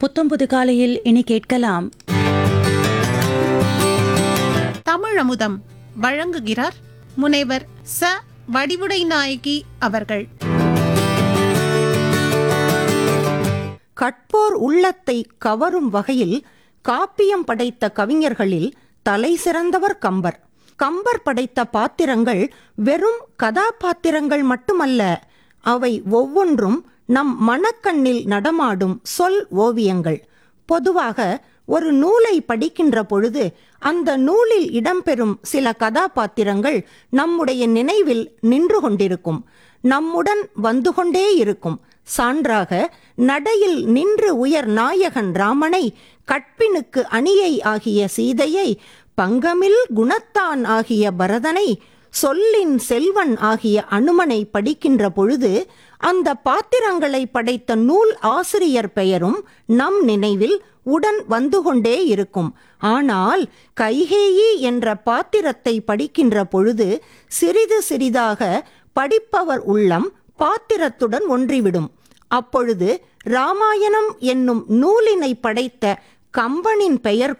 புத்தம்புது காலையில் இனி கேட்கலாம் தமிழமுதம் வழங்குகிறார் முனைவர் ச வடிவுடை நாயகி அவர்கள் கற்போர் உள்ளத்தை கவரும் வகையில் காப்பியம் படைத்த கவிஞர்களில் தலை சிறந்தவர் கம்பர் கம்பர் படைத்த பாத்திரங்கள் வெறும் கதாபாத்திரங்கள் மட்டுமல்ல அவை ஒவ்வொன்றும் நம் மனக்கண்ணில் நடமாடும் சொல் ஓவியங்கள் பொதுவாக ஒரு நூலை படிக்கின்ற பொழுது அந்த நூலில் இடம்பெறும் சில கதாபாத்திரங்கள் நம்முடைய நினைவில் நின்று கொண்டிருக்கும் நம்முடன் வந்து கொண்டே இருக்கும் சான்றாக நடையில் நின்று உயர் நாயகன் ராமனை கற்பினுக்கு அணியை ஆகிய சீதையை பங்கமில் குணத்தான் ஆகிய பரதனை சொல்லின் செல்வன் ஆகிய அனுமனை படிக்கின்ற பொழுது அந்த பாத்திரங்களை படைத்த நூல் ஆசிரியர் பெயரும் நம் நினைவில் உடன் வந்து கொண்டே இருக்கும் ஆனால் கைகேயி என்ற பாத்திரத்தை படிக்கின்ற பொழுது சிறிது சிறிதாக படிப்பவர் உள்ளம் பாத்திரத்துடன் ஒன்றிவிடும் அப்பொழுது ராமாயணம் என்னும் நூலினை படைத்த கம்பனின் பெயர்